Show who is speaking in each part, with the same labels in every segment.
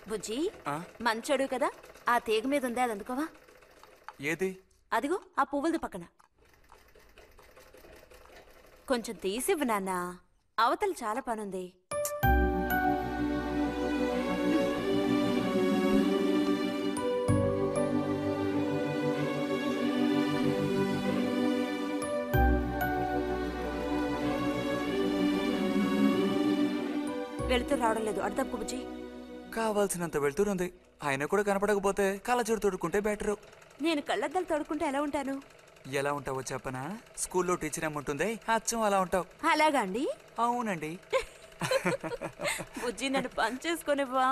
Speaker 1: బుజ్జి
Speaker 2: ఆ?
Speaker 1: మంచోడు కదా ఆ తీగ మీద ఉందే అది అందుకోవా
Speaker 2: ఏది
Speaker 1: అదిగో ఆ పువ్వులది పక్కన కొంచెం తీసివ్వు నాన్న అవతల చాలా పనుంది వెళుతూ రావడం లేదు అర్థం బుజ్జి
Speaker 2: కావాల్సినంత వెళ్తురుంది ఆయన కూడా కనపడకపోతే కళ్ళజోడు తొడుక్కుంటే బెటరు
Speaker 1: నేను కళ్ళద్దాలు తోడుకుంటే ఎలా ఉంటాను
Speaker 2: ఎలా ఉంటావో చెప్పనా స్కూల్లో టీచర్ ఏముంటుంది అచ్చం అలా ఉంటావు
Speaker 1: అలాగా అండి
Speaker 2: అవునండి
Speaker 1: బుజ్జి నన్ను పని చేసుకునివ్వా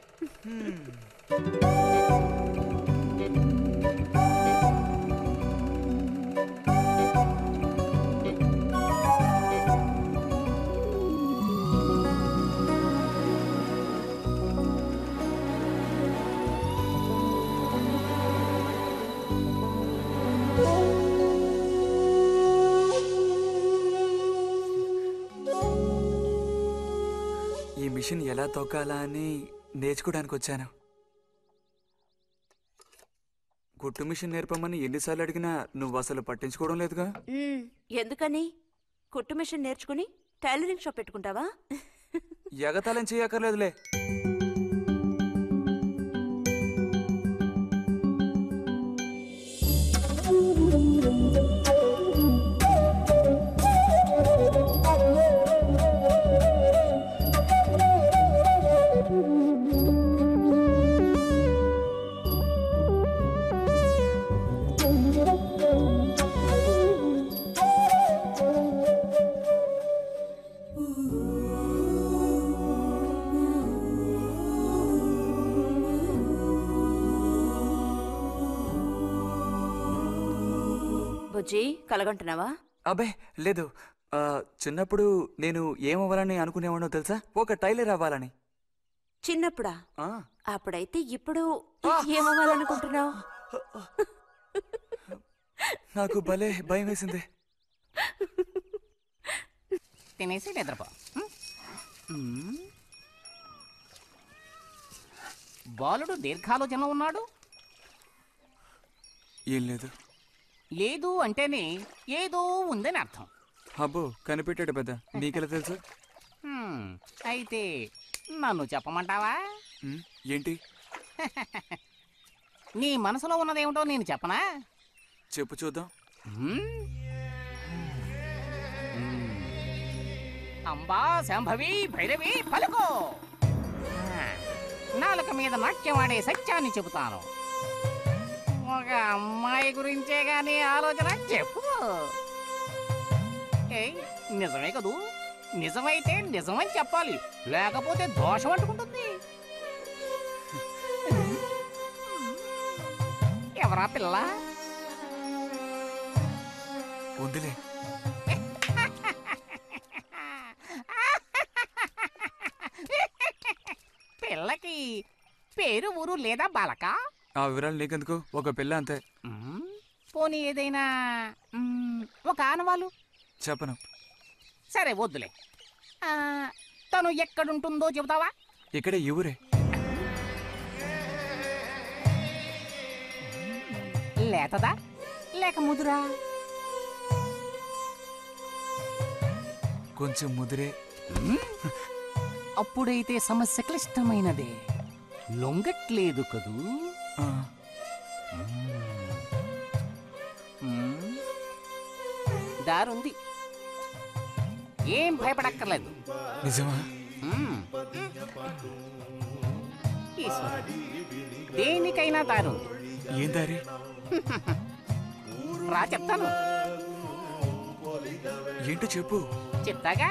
Speaker 2: ఈ మిషన్ ఎలా తొక్కాలా అని నేర్చుకోవడానికి వచ్చాను గుట్టు మిషన్ నేర్పమని ఎన్నిసార్లు అడిగినా నువ్వు అసలు పట్టించుకోవడం లేదుగా
Speaker 1: మ్మ్. ఎందుకని కుట్టు మిషన్ నేర్చుకుని టైలరింగ్ షాప్ పెట్టుకుంటావా
Speaker 2: ఎగతాళం చేయక్కర్లేదులే
Speaker 1: బుజ్జి కలగంటున్నావా
Speaker 2: అబ్బే లేదు ఆ, చిన్నప్పుడు నేను ఏమవ్వాలని అనుకునేవాడో తెలుసా ఒక టైలర్ అవ్వాలని
Speaker 1: చిన్నప్పుడా
Speaker 2: ఆ,
Speaker 1: అప్పుడైతే ఇప్పుడు ఏమవ్వాలనుకుంటున్నావు
Speaker 2: నాకు భలే భయం వేసింది
Speaker 3: తినేసి నిద్రపో ఉం? ఉం. బాలుడు దీర్ఘాలోచనలో ఉన్నాడు
Speaker 2: ఏం లేదు
Speaker 3: లేదు అంటేనే ఏదో ఉందని అర్థం
Speaker 2: అబ్బో కనిపెట్టాడు పెద్ద నీకెలా తెలుసు
Speaker 3: హ్మ్, అయితే నన్ను చెప్పమంటావా
Speaker 2: ఉమ్, ఏంటి
Speaker 3: నీ మనసులో ఉన్నదేమిటో నేను చెప్పనా
Speaker 2: చెప్పు చూద్దాం
Speaker 3: హ్మ్? హ్మ్. అంబా శాంభవి భైరవి పలుకో ఆ, నాలుక మీద నాట్యమాడే సత్యాన్ని చెబుతాను ఒక అమ్మాయి గురించే గాని ఆలోచన చెప్పు ఏయ్ నిజమే కదూ నిజమైతే నిజమని చెప్పాలి లేకపోతే దోషం అంటుకుంటుంది ఎవరా పిల్ల
Speaker 2: ఉందిలే
Speaker 3: పిల్లకి పేరు ఊరు లేదా బాలక
Speaker 2: ఆ వివరాలు నీకెందుకు ఒక పిల్ల అంతే
Speaker 3: మ్మ్, పోనీ ఏదైనా మ్మ్, ఒక ఆనవాలు
Speaker 2: చెప్పను
Speaker 3: సరే వద్దులే ఆ, తను ఎక్కడుంటుందో చెబుతావా
Speaker 2: ఇక్కడ ఈ ఊరే
Speaker 3: లేతదా లేక ముదురా
Speaker 2: కొంచెం ముదిరే
Speaker 3: అప్పుడైతే సమస్య క్లిష్టమైనదే లొంగట్లేదు కదూ
Speaker 2: ఆ,
Speaker 3: మ్మ్. దారుంది ఏం భయపడక్కర్లేదు
Speaker 2: నిజమా
Speaker 3: మ్మ్. ఈశ్వరుడు. దేనికైనా దారుంది
Speaker 2: ఏం దారి
Speaker 3: రా చెప్తాను
Speaker 2: ఏంటో చెప్పు
Speaker 3: చెప్తాగా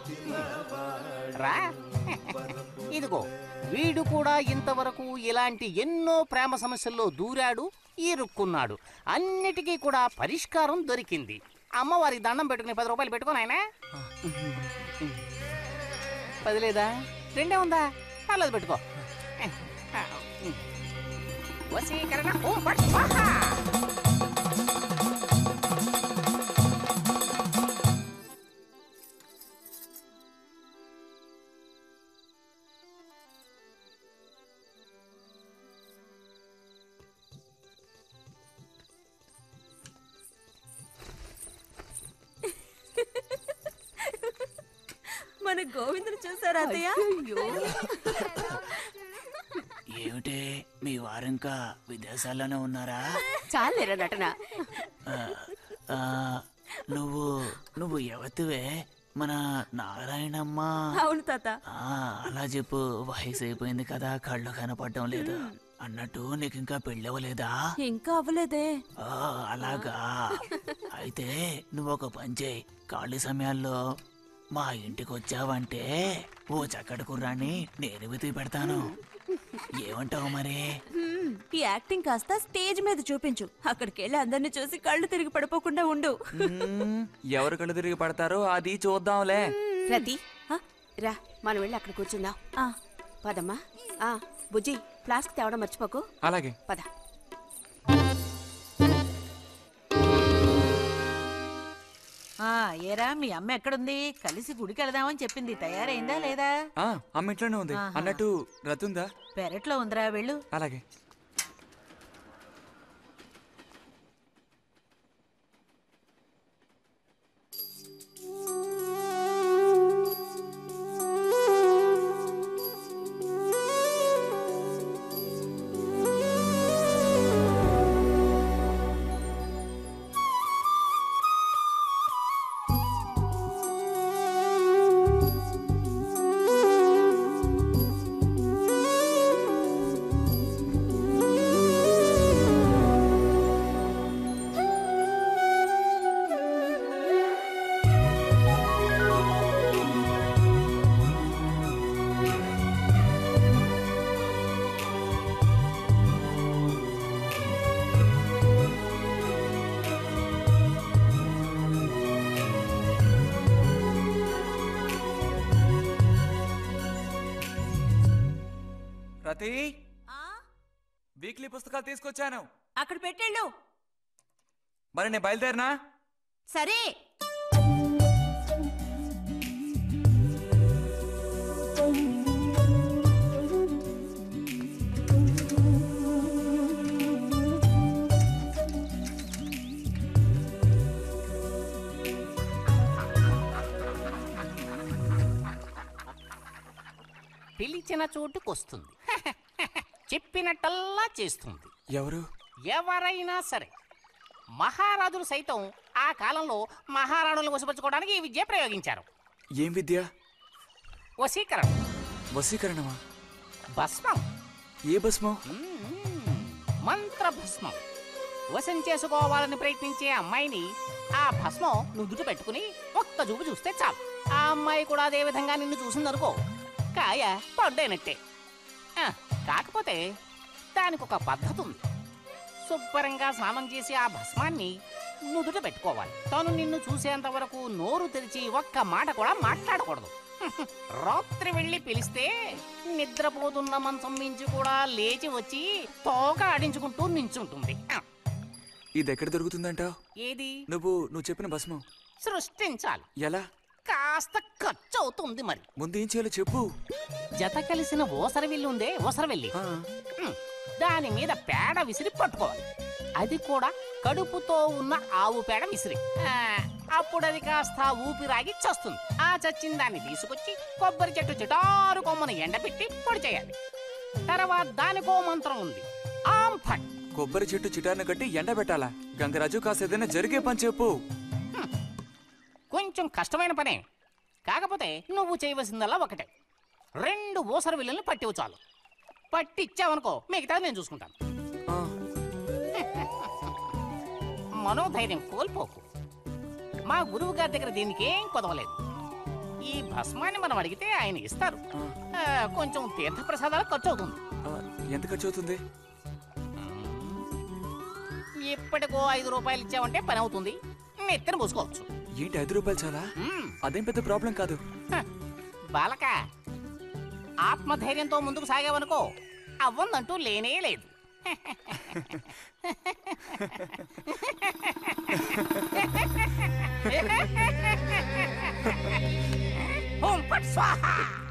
Speaker 3: రా ఇదిగో వీడు కూడా ఇంతవరకు ఇలాంటి ఎన్నో ప్రేమ సమస్యల్లో దూరాడు ఇరుక్కున్నాడు అన్నిటికీ కూడా పరిష్కారం దొరికింది అమ్మవారికి దండం పెట్టుకుని పది రూపాయలు పెట్టుకో నాయనా పది లేదా రెండే ఉందా పర్లేదు పెట్టుకో వశీకరణ ఓం ఫట్ స్వాహా.
Speaker 1: మన గోవిందుని చూసారా అత్తయ్య
Speaker 4: ఏమిటి మీ వారింకా విదేశాల్లోనే ఉన్నారా
Speaker 5: చాలేరా నటన
Speaker 4: ఆ, నువ్వు నువ్వు ఎవతివే మన నారాయణమ్మ
Speaker 1: అవును తాత
Speaker 4: ఆ, అలా చెప్పు వయసు అయిపోయింది కదా కళ్ళు కనపడటం లేదు అన్నట్టు నీకు ఇంకా పెళ్ళవలేదా
Speaker 1: ఇంకా అవ్వలేదే
Speaker 4: ఆ, అలాగా అయితే నువ్వు ఒక పని చేయి ఖాళీ సమయాల్లో మా ఇంటికి వచ్చావంటే ఓ చక్కటి కుర్రాన్ని నేను వెతికి పెడతాను ఏమంటావు మరి
Speaker 1: హ్మ్, ఈ యాక్టింగ్ కాస్త స్టేజ్ మీద చూపించు అక్కడికి వెళ్ళి అందరిని చూసి కళ్ళు తిరిగి పడిపోకుండా ఉండు
Speaker 2: మ్మ్, ఎవరు కళ్ళు తిరిగి పడతారో అది చూద్దాంలే
Speaker 5: రతి రా మనం వెళ్ళి అక్కడ కూర్చుందాం
Speaker 1: ఆ,
Speaker 5: పదమ్మా ఆ బుజ్జి ఫ్లాస్క్ తేవడం మర్చిపోకు
Speaker 2: అలాగే
Speaker 5: పద
Speaker 6: ఆ ఏరా మీ అమ్మ ఎక్కడుంది కలిసి గుడికి వెళదామని చెప్పింది తయారైందా లేదా
Speaker 2: ఆ, అమ్మ ఇంట్లోనే ఉంది
Speaker 6: ఆహా.
Speaker 2: అన్నట్టు రతుందా
Speaker 6: పెరట్లో ఉందిరా వెళ్ళు
Speaker 2: అలాగే రతి
Speaker 1: ఆ,
Speaker 2: వీక్లీ పుస్తకాలు తీసుకొచ్చాను
Speaker 1: అక్కడ పెట్టేళ్ళు
Speaker 2: మరి నేను బయలుదేరినా
Speaker 1: సరే
Speaker 3: పిలిచిన చోటుకొస్తుంది చెప్పినట్టల్లా చేస్తుంది
Speaker 2: ఎవరు
Speaker 3: ఎవరైనా సరే మహారాజులు సైతం ఆ కాలంలో మహారాణులను వశపరచుకోవడానికి ఈ విద్య ప్రయోగించారు
Speaker 2: ఏం విద్య
Speaker 3: వశీకరణ
Speaker 2: వశీకరణమా
Speaker 3: భస్మం
Speaker 2: ఏ భస్మం
Speaker 3: మ్మ్. మంత్ర భస్మం వశం చేసుకోవాలని ప్రయత్నించే అమ్మాయిని ఆ భస్మం నుదుట పెట్టుకుని ఒక్క చూపు చూస్తే చాలు ఆ అమ్మాయి కూడా అదే విధంగా నిన్ను చూసిందనుకో కాయ పడ్డైనట్టే ఆ, కాకపోతే దానికి ఒక పద్ధతి ఉంది శుభ్రంగా స్నానం చేసి ఆ భస్మాన్ని నుదుట పెట్టుకోవాలి తను నిన్ను చూసేంత వరకు నోరు తెరిచి ఒక్క మాట కూడా మాట్లాడకూడదు రాత్రి వెళ్ళి పిలిస్తే నిద్రపోతున్న మంచం మించి కూడా లేచి వచ్చి తోక ఆడించుకుంటూ నించుంటుంది ఆ,
Speaker 2: ఇది ఎక్కడ దొరుకుతుందంటావు
Speaker 3: ఏది
Speaker 2: నువ్వు నువ్వు చెప్పిన భస్మం
Speaker 3: సృష్టించాలి
Speaker 2: ఎలా
Speaker 3: కాస్త ఖర్చు అవుతుంది మరి
Speaker 2: ముందు ఏం చేయాలో చెప్పు
Speaker 3: జత కలిసిన ఓసరవిల్లి ఉందే ఓసరవెల్లి
Speaker 2: ఆ,
Speaker 3: ఉమ్, దాని మీద పేడ విసిరి పట్టుకోవాలి అది కూడా కడుపుతో ఉన్న ఆవు పేడ విసిరి ఆ, అప్పుడు అది కాస్త ఊపిరాగి చస్తుంది ఆ చచ్చిన దాన్ని తీసుకొచ్చి కొబ్బరి చెట్టు చిటారు కొమ్మను ఎండబెట్టి పొడి చేయాలి తర్వాత దానికో మంత్రం ఉంది ఆం ఫట్
Speaker 2: కొబ్బరి చెట్టు చిటార్ను కట్టి ఎండబెట్టాలా గంగరాజు కాసేదైనా జరిగే పని చెప్పు
Speaker 3: కొంచెం కష్టమైన పనే కాకపోతే నువ్వు చేయవలసిందల్లా ఒకటే రెండు ఊసర విల్లుల్ని పట్టివు చాలు పట్టిచ్చావనుకో మిగతాది నేను చూసుకుంటాను
Speaker 2: ఆ,
Speaker 3: మనోధైర్యం కోల్పోకు మా గురువు గారి దగ్గర దీనికి ఏం కొదవలేదు ఈ భస్మాన్ని మనం అడిగితే ఆయన ఇస్తారు ఆ, కొంచెం తీర్థ ప్రసాదాలు ఖర్చు అవుతుంది
Speaker 2: ఆ, ఎంత ఖర్చు అవుతుంది
Speaker 3: ఇప్పటికో ఐదు రూపాయలు ఇచ్చావంటే పని అవుతుంది నెత్తిన పోసుకోవచ్చు
Speaker 2: ఏంటి ఐదు రూపాయలు చాలా
Speaker 3: మ్మ్.
Speaker 2: అదేం పెద్ద ప్రాబ్లం కాదు
Speaker 3: హ, బాలక ఆత్మధైర్యంతో ముందుకు సాగావనుకో అవ్వందంటూ లేనే లేదు ఓం పట్ స్వాహా